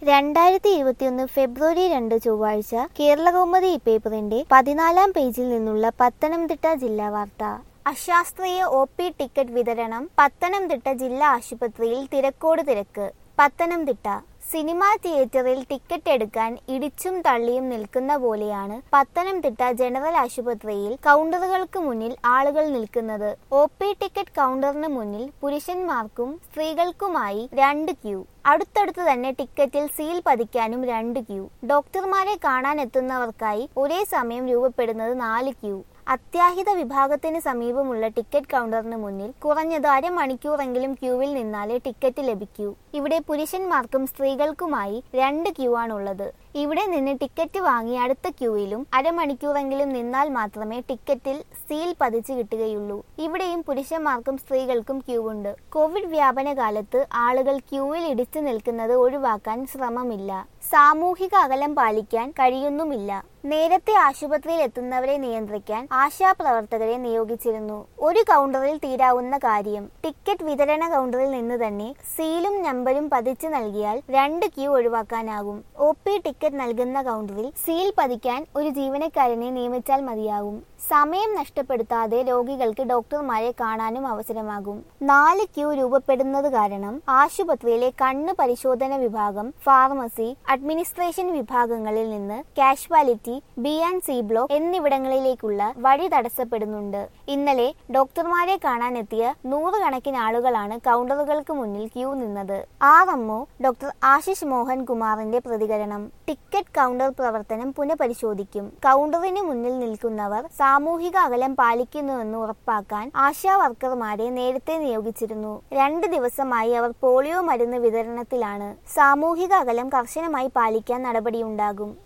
രണ്ടായിരത്തി ഇരുപത്തിയൊന്ന് ഫെബ്രുവരി രണ്ട് ചൊവ്വാഴ്ച കേരളകൗമുദി പേപ്പറിന്റെ പതിനാലാം പേജിൽ നിന്നുള്ള പത്തനംതിട്ട ജില്ലാ വാർത്ത അശാസ്ത്രീയ ഒ പി ടിക്കറ്റ് വിതരണം പത്തനംതിട്ട ജില്ലാ ആശുപത്രിയിൽ തിരക്കോട് തിരക്ക് പത്തനംതിട്ട സിനിമാ തിയേറ്ററിൽ ടിക്കറ്റ് എടുക്കാൻ ഇടിച്ചും തള്ളിയും നിൽക്കുന്ന പോലെയാണ് പത്തനംതിട്ട ജനറൽ ആശുപത്രിയിൽ കൗണ്ടറുകൾക്ക് മുന്നിൽ ആളുകൾ നിൽക്കുന്നത് ഒ പി ടിക്കറ്റ് കൗണ്ടറിന് മുന്നിൽ പുരുഷന്മാർക്കും സ്ത്രീകൾക്കുമായി രണ്ട് ക്യൂ അടുത്തടുത്ത് തന്നെ ടിക്കറ്റിൽ സീൽ പതിക്കാനും രണ്ട് ക്യൂ ഡോക്ടർമാരെ കാണാൻ എത്തുന്നവർക്കായി ഒരേ സമയം രൂപപ്പെടുന്നത് നാല് ക്യൂ അത്യാഹിത വിഭാഗത്തിന് സമീപമുള്ള ടിക്കറ്റ് കൗണ്ടറിന് മുന്നിൽ കുറഞ്ഞത് അരമണിക്കൂറെങ്കിലും ക്യൂവിൽ നിന്നാലേ ടിക്കറ്റ് ലഭിക്കൂ ഇവിടെ പുരുഷന്മാർക്കും സ്ത്രീകൾക്കുമായി രണ്ട് ക്യൂ ആണുള്ളത് ഇവിടെ നിന്ന് ടിക്കറ്റ് വാങ്ങി അടുത്ത ക്യൂവിലും അരമണിക്കൂറെങ്കിലും നിന്നാൽ മാത്രമേ ടിക്കറ്റിൽ സീൽ പതിച്ചു കിട്ടുകയുള്ളൂ ഇവിടെയും പുരുഷന്മാർക്കും സ്ത്രീകൾക്കും ക്യൂ ഉണ്ട് കോവിഡ് വ്യാപന കാലത്ത് ആളുകൾ ക്യൂവിൽ ഇടിച്ചു നിൽക്കുന്നത് ഒഴിവാക്കാൻ ശ്രമമില്ല സാമൂഹിക അകലം പാലിക്കാൻ കഴിയുന്നുമില്ല നേരത്തെ ആശുപത്രിയിൽ എത്തുന്നവരെ നിയന്ത്രിക്കാൻ ആശാപ്രവർത്തകരെ നിയോഗിച്ചിരുന്നു ഒരു കൗണ്ടറിൽ തീരാവുന്ന കാര്യം ടിക്കറ്റ് വിതരണ കൗണ്ടറിൽ നിന്ന് തന്നെ സീലും നമ്പരും പതിച്ചു നൽകിയാൽ രണ്ട് ക്യൂ ഒഴിവാക്കാനാകും ഒ പി ടിക്കറ്റ് നൽകുന്ന കൗണ്ടറിൽ സീൽ പതിക്കാൻ ഒരു ജീവനക്കാരനെ നിയമിച്ചാൽ മതിയാകും സമയം നഷ്ടപ്പെടുത്താതെ രോഗികൾക്ക് ഡോക്ടർമാരെ കാണാനും അവസരമാകും നാല് ക്യൂ രൂപപ്പെടുന്നത് കാരണം ആശുപത്രിയിലെ കണ്ണ് പരിശോധന വിഭാഗം ഫാർമസി അഡ്മിനിസ്ട്രേഷൻ വിഭാഗങ്ങളിൽ നിന്ന് casualty B and C block എന്നിവിടങ്ങളിലേക്കുള്ള വഴി തടസ്സപ്പെടുന്നുണ്ട് ഇന്നലെ ഡോക്ടർമാരെ കാണാനെത്തിയ നൂറുകണക്കിന് ആളുകളാണ് കൗണ്ടറുകൾക്ക് മുന്നിൽ ക്യൂ നിന്നത് R M O doctor Ashish Mohan കുമാറിന്റെ പ്രതികരണം ടിക്കറ്റ് കൗണ്ടർ പ്രവർത്തനം പുനഃപരിശോധിക്കും കൗണ്ടറിന് മുന്നിൽ നിൽക്കുന്നവർ സാമൂഹിക അകലം പാലിക്കുന്നുവെന്ന് ഉറപ്പാക്കാൻ ആശാ വർക്കർമാരെ നേരത്തെ നിയോഗിച്ചിരുന്നു രണ്ട് ദിവസമായി അവർ പോളിയോ മരുന്ന് വിതരണത്തിലാണ് സാമൂഹിക അകലം കർശനമായി പാലിക്കാൻ നടപടിയുണ്ടാകും